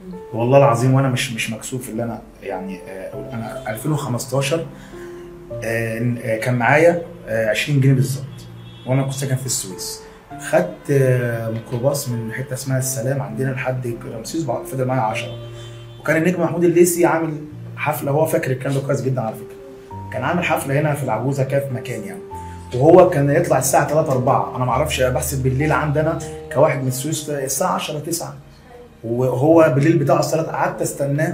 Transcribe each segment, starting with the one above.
والله العظيم وانا مش مش مكسوف اللي انا يعني آه، اقول انا 2015 آه، آه، كان معايا آه، 20 جنيه بالظبط وانا كنت ساكن في السويس خدت آه، ميكروباص من حته اسمها السلام عندنا لحد رمسيس بعد- فضل معايا 10 وكان النجم محمود الليثي عامل حفله هو فاكر الكلام ده كويس جدا على فكره كان عامل حفله هنا في العجوزه كده في مكان يعني وهو كان يطلع الساعه 3 4 انا ما اعرفش بحسب بالليل عندنا كواحد من السويس الساعه 10 9 وهو بالليل بتاعه الصلاه قعدت استناه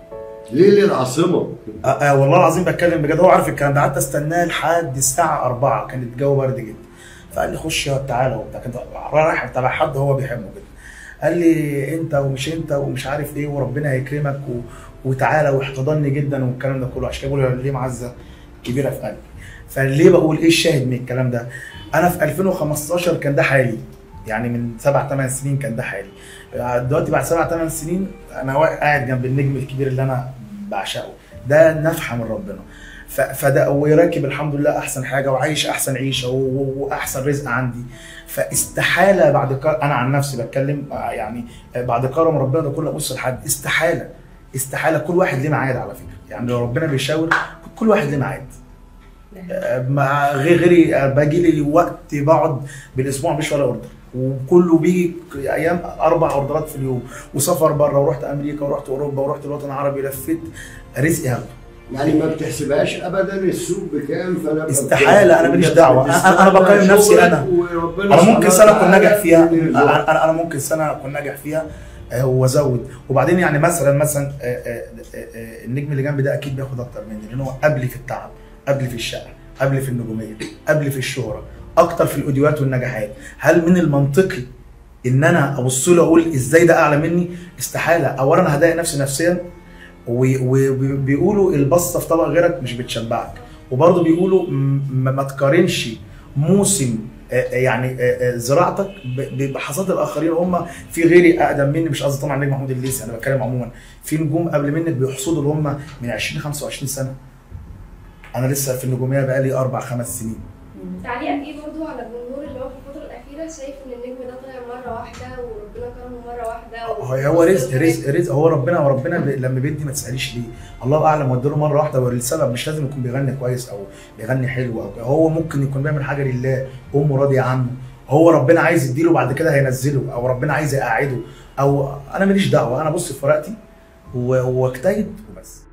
ليه العاصمه آه آه والله العظيم بتكلم بجد هو عارف الكلام ده قعدت استناه لحد الساعه 4 كان الجو برد جدا فقال لي خش يا تعالى وبتاع كنت رايح تبع حد هو بيحبه جدا قال لي انت ومش انت ومش عارف ايه وربنا هيكرمك و... وتعالى واحتضني جدا والكلام ده كله عشان كده بقول ليه معزه كبيره في قلبي فليه بقول ايه الشاهد من الكلام ده انا في 2015 كان ده حالي يعني من سبع ثمان سنين كان ده حالي دلوقتي بعد سبع ثمان سنين انا واقع- قاعد جنب النجم الكبير اللي انا بعشقه ده نفحه من ربنا ف- فده وراكب الحمد لله احسن حاجه وعايش احسن عيشه و- و- واحسن رزق عندي فاستحاله بعد كر... انا عن نفسي بتكلم آه، يعني آه، بعد كرم ربنا ده كله ابص لحد استحاله استحاله كل واحد ليه ميعاد على فكره يعني لو ربنا بيشاور كل واحد ليه ميعاد آه، مع غير غيري آه، باجي لي وقت بقعد بالاسبوع مفيش ولا اوردر وكله بيجي ايام اربع اوردرات في اليوم وسفر بره ورحت امريكا ورحت اوروبا ورحت الوطن العربي لفيت رزقي هاخده يعني ما بتحسبهاش ابدا السوق بكام فانا استحالة، أنا ماليش دعوة. أنا- أنا بقيم نفسي أنا. انا ممكن سنه اكون ناجح فيها انا انا أنا ممكن سنه اكون ناجح فيها آه، وازود وبعدين يعني مثلا مثلا آه، آه، آه، آه، النجم اللي جنبي ده اكيد بياخد اكتر مني لان هو قبلي في التعب قبلي في الشقه قبلي في النجوميه قبلي في الشهره اكتر في الاوديوهات والنجاحات هل من المنطقي ان انا ابص له اقول ازاي ده اعلى مني استحاله اولا هضايق نفسي نفسيا وبيقولوا البصه في طبق غيرك مش بتشبعك وبرضه بيقولوا م- ما ما تقارنش موسم آه، آه، يعني آه، آه، زراعتك ب- بحصاد الاخرين هم في غيري اقدم مني مش قصدي طبعا نجم محمود الليثي انا بتكلم عموما في نجوم قبل منك بيحصدوا اللي هم من 20 25 سنه انا لسه في النجوميه بقالي اربع خمس سنين تعليقك ايه برضو على الجمهور اللي هو في الفترة الأخيرة شايف إن النجم ده طلع مرة واحدة وربنا كرمه مرة واحدة و- هو هو رزق رزق رزق هو ربنا وربنا ب- لما بيدي ما تساليش ليه الله اعلم وديله مره واحده والسبب مش لازم يكون بيغني كويس او بيغني حلو او هو ممكن يكون بيعمل حاجه لله امه راضيه عنه هو ربنا عايز يديله بعد كده هينزله او ربنا عايز يقعده او انا ماليش دعوه انا بص في ورقتي و- واجتهد وبس